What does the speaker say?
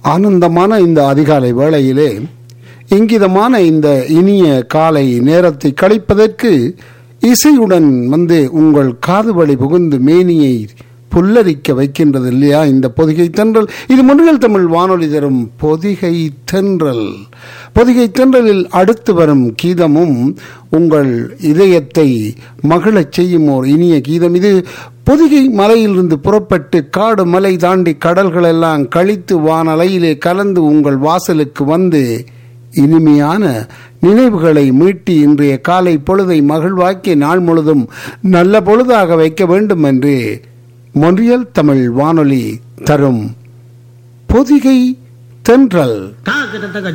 ஆனந்தமான இந்த அதிகாலை வேளையிலே இங்கிதமான இந்த இனிய காலை நேரத்தை கழிப்பதற்கு இசையுடன் வந்து உங்கள் காது வழி புகுந்து மேனியை புல்லரிக்க வைக்கின்றது இல்லையா இந்த பொதிகை தென்றல் இது முன்னில் தமிழ் வானொலி தரும் பொதிகை தென்றல் பொதிகை தென்றலில் அடுத்து வரும் கீதமும் உங்கள் இதயத்தை மகிழச் செய்யும் ஓர் இனிய கீதம் இது பொதிகை மலையிலிருந்து புறப்பட்டு காடு மலை தாண்டி கடல்கள் எல்லாம் கழித்து வானலையிலே கலந்து உங்கள் வாசலுக்கு வந்து இனிமையான நினைவுகளை மீட்டி இன்றைய காலை பொழுதை மகிழ்வாக்கி நாள் முழுதும் நல்ல பொழுதாக வைக்க வேண்டும் என்று மொன்றியல் தமிழ் வானொலி தரும் பொதிகை தென்றல் தாக்கிட்ட